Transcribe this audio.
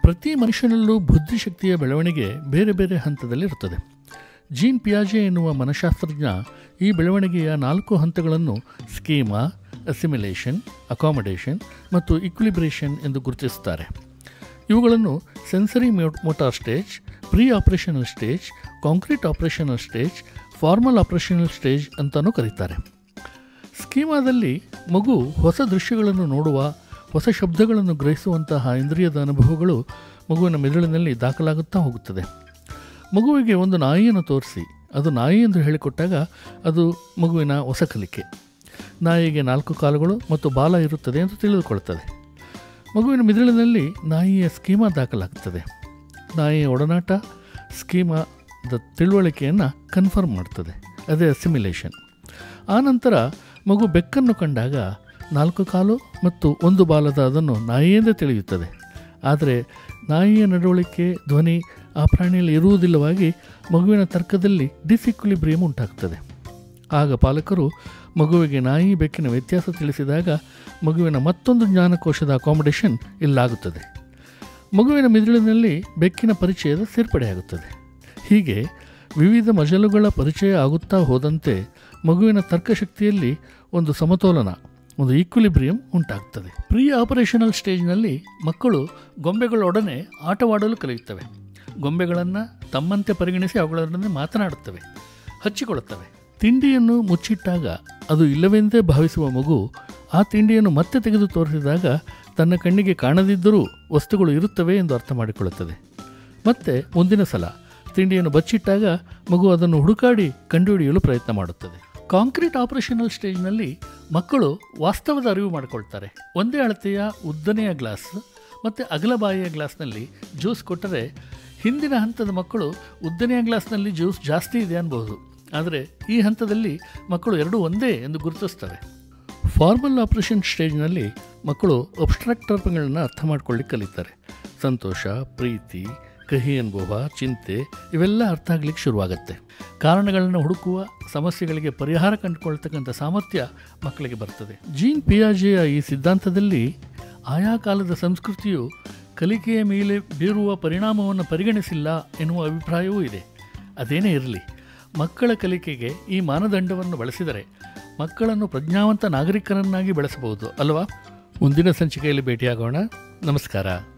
ಪ್ರತಿ ಮನುಷ್ಯನಲ್ಲೂ ಬುದ್ಧಿಶಕ್ತಿಯ ಬೆಳವಣಿಗೆ ಬೇರೆ ಬೇರೆ ಹಂತದಲ್ಲಿರುತ್ತದೆ ಜೀನ್ ಪಿಯಾಜೆ ಎನ್ನುವ ಮನಃಶಾಸ್ತ್ರಜ್ಞ ಈ ಬೆಳವಣಿಗೆಯ ನಾಲ್ಕು ಹಂತಗಳನ್ನು ಸ್ಕೀಮಾ ಅಸಿಮಿಲೇಷನ್ ಅಕಾಮಡೇಷನ್ ಮತ್ತು ಇಕ್ವಿಲಿಬ್ರೇಷನ್ ಎಂದು ಗುರುತಿಸುತ್ತಾರೆ ಇವುಗಳನ್ನು sensory motor stage pre operational stage concrete operational stage formal operational stage ಅಂತಲೂ ಕರೀತಾರೆ ಸ್ಕೀಮಾದಲ್ಲಿ ಮಗು ಹೊಸ ದೃಶ್ಯಗಳನ್ನು ನೋಡುವ ಹೊಸ ಶಬ್ದಗಳನ್ನು ಗ್ರಹಿಸುವಂತಹ ಇಂದ್ರಿಯದ ಅನುಭವಗಳು ಮಗುವಿನ ಮೆದುಳಿನಲ್ಲಿ ದಾಖಲಾಗುತ್ತಾ ಹೋಗುತ್ತದೆ ಮಗುವಿಗೆ ಒಂದು ನಾಯಿಯನ್ನು ತೋರಿಸಿ ಅದು ನಾಯಿ ಎಂದು ಹೇಳಿಕೊಟ್ಟಾಗ ಅದು ಮಗುವಿನ ಹೊಸ ಕಲಿಕೆ ನಾಯಿಗೆ ನಾಲ್ಕು ಕಾಲುಗಳು ಮತ್ತು ಬಾಲ ಇರುತ್ತದೆ ಎಂದು ತಿಳಿದುಕೊಳ್ಳುತ್ತದೆ ಮಗುವಿನ ಮಿದುಳಿನಲ್ಲಿ ನಾಯಿಯ ಸ್ಕೀಮಾ ದಾಖಲಾಗುತ್ತದೆ ನಾಯಿಯ ಒಡನಾಟ ಸ್ಕೀಮಾದ ತಿಳುವಳಿಕೆಯನ್ನು ಕನ್ಫರ್ಮ್ ಮಾಡ್ತದೆ ಅದೇ ಅಸಿಮಿಲೇಷನ್ ಆನಂತರ ಮಗು ಬೆಕ್ಕನ್ನು ಕಂಡಾಗ ನಾಲ್ಕು ಕಾಲು ಮತ್ತು ಒಂದು ಬಾಲದ ಅದನ್ನು ನಾಯಿಯೆಂದೇ ತಿಳಿಯುತ್ತದೆ ಆದರೆ ನಾಯಿಯ ನಡವಳಿಕೆ ಧ್ವನಿ ಆ ಪ್ರಾಣಿಯಲ್ಲಿ ಇರುವುದಿಲ್ಲವಾಗಿ ಮಗುವಿನ ತರ್ಕದಲ್ಲಿ ಡಿಸಿಕ್ವಿಲಿಬ್ರಿಯಮ್ ಉಂಟಾಗ್ತದೆ ಆಗ ಪಾಲಕರು ಮಗುವಿಗೆ ನಾಯಿ ಬೆಕ್ಕಿನ ವ್ಯತ್ಯಾಸ ತಿಳಿಸಿದಾಗ ಮಗುವಿನ ಮತ್ತೊಂದು ಜ್ಞಾನಕೋಶದ ಅಕಾಮಡೇಷನ್ ಇಲ್ಲಾಗುತ್ತದೆ ಮಗುವಿನ ಮಿದುಳಿನಲ್ಲಿ ಬೆಕ್ಕಿನ ಪರಿಚಯದ ಸೇರ್ಪಡೆಯಾಗುತ್ತದೆ ಹೀಗೆ ವಿವಿಧ ಮಜಲುಗಳ ಪರಿಚಯ ಆಗುತ್ತಾ ಹೋದಂತೆ ಮಗುವಿನ ತರ್ಕಶಕ್ತಿಯಲ್ಲಿ ಒಂದು ಸಮತೋಲನ ಒಂದು ಈಕ್ವಿಲಿಬ್ರಿಯಂ ಉಂಟಾಗ್ತದೆ ಪ್ರೀ ಆಪರೇಷನಲ್ ಸ್ಟೇಜ್ನಲ್ಲಿ ಮಕ್ಕಳು ಗೊಂಬೆಗಳೊಡನೆ ಆಟವಾಡಲು ಕಲಿಯುತ್ತವೆ ಗೊಂಬೆಗಳನ್ನು ತಮ್ಮಂತೆ ಪರಿಗಣಿಸಿ ಅವುಗಳೊಡನೆ ಮಾತನಾಡುತ್ತವೆ ಹಚ್ಚಿಕೊಳ್ಳುತ್ತವೆ ತಿಂಡಿಯನ್ನು ಮುಚ್ಚಿಟ್ಟಾಗ ಅದು ಇಲ್ಲವೆಂದೇ ಭಾವಿಸುವ ಮಗು ಆ ತಿಂಡಿಯನ್ನು ಮತ್ತೆ ತೆಗೆದು ತೋರಿಸಿದಾಗ ತನ್ನ ಕಣ್ಣಿಗೆ ಕಾಣದಿದ್ದರೂ ವಸ್ತುಗಳು ಇರುತ್ತವೆ ಎಂದು ಅರ್ಥ ಮಾಡಿಕೊಳ್ಳುತ್ತದೆ ಮತ್ತೆ ಮುಂದಿನ ಸಲ ತಿಂಡಿಯನ್ನು ಬಚ್ಚಿಟ್ಟಾಗ ಮಗು ಅದನ್ನು ಹುಡುಕಾಡಿ ಕಂಡುಹಿಡಿಯಲು ಪ್ರಯತ್ನ ಮಾಡುತ್ತದೆ ಕಾಂಕ್ರೀಟ್ ಆಪರೇಷನಲ್ ಸ್ಟೇಜ್ನಲ್ಲಿ ಮಕ್ಕಳು ವಾಸ್ತವದ ಅರಿವು ಮಾಡಿಕೊಳ್ತಾರೆ ಒಂದೇ ಅಳತೆಯ ಉದ್ದನೆಯ ಗ್ಲಾಸ್ ಮತ್ತು ಅಗಲಬಾಯಿಯ ಗ್ಲಾಸ್ನಲ್ಲಿ ಜ್ಯೂಸ್ ಕೊಟ್ಟರೆ ಹಿಂದಿನ ಹಂತದ ಮಕ್ಕಳು ಉದ್ದನೆಯ ಗ್ಲಾಸ್ನಲ್ಲಿ ಜ್ಯೂಸ್ ಜಾಸ್ತಿ ಇದೆ ಅನ್ಬೋದು ಆದರೆ ಈ ಹಂತದಲ್ಲಿ ಮಕ್ಕಳು ಎರಡೂ ಒಂದೇ ಎಂದು ಗುರುತಿಸ್ತವೆ ಫಾರ್ಮಲ್ ಆಪರೇಷನ್ ಸ್ಟೇಜ್ನಲ್ಲಿ ಮಕ್ಕಳು ಅಬ್ಸ್ಟ್ರಾಕ್ಟ್ ಟರ್ಮ್ಗಳನ್ನು ಅರ್ಥ ಮಾಡ್ಕೊಳ್ಳಿಕ್ಕೆ ಕಲಿತಾರೆ ಸಂತೋಷ ಪ್ರೀತಿ ಕಹಿ ಅನುಭವ ಚಿಂತೆ ಇವೆಲ್ಲ ಅರ್ಥ ಆಗ್ಲಿಕ್ಕೆ ಶುರುವಾಗುತ್ತೆ ಕಾರಣಗಳನ್ನು ಹುಡುಕುವ ಸಮಸ್ಯೆಗಳಿಗೆ ಪರಿಹಾರ ಕಂಡುಕೊಳ್ತಕ್ಕಂಥ ಸಾಮರ್ಥ್ಯ ಮಕ್ಕಳಿಗೆ ಬರ್ತದೆ ಜೀನ್ ಪಿಯಾಜೆಯ ಈ ಸಿದ್ಧಾಂತದಲ್ಲಿ ಆಯಾ ಕಾಲದ ಸಂಸ್ಕೃತಿಯು ಕಲಿಕೆಯ ಮೇಲೆ ಬೀರುವ ಪರಿಣಾಮವನ್ನು ಪರಿಗಣಿಸಿಲ್ಲ ಎನ್ನುವ ಅಭಿಪ್ರಾಯವೂ ಇದೆ ಅದೇನೇ ಇರಲಿ ಮಕ್ಕಳ ಕಲಿಕೆಗೆ ಈ ಮಾನದಂಡವನ್ನು ಬಳಸಿದರೆ ಮಕ್ಕಳನ್ನು ಪ್ರಜ್ಞಾವಂತ ನಾಗರಿಕರನ್ನಾಗಿ ಬೆಳೆಸಬಹುದು ಅಲ್ವಾ ಮುಂದಿನ ಸಂಚಿಕೆಯಲ್ಲಿ ಭೇಟಿಯಾಗೋಣ ನಮಸ್ಕಾರ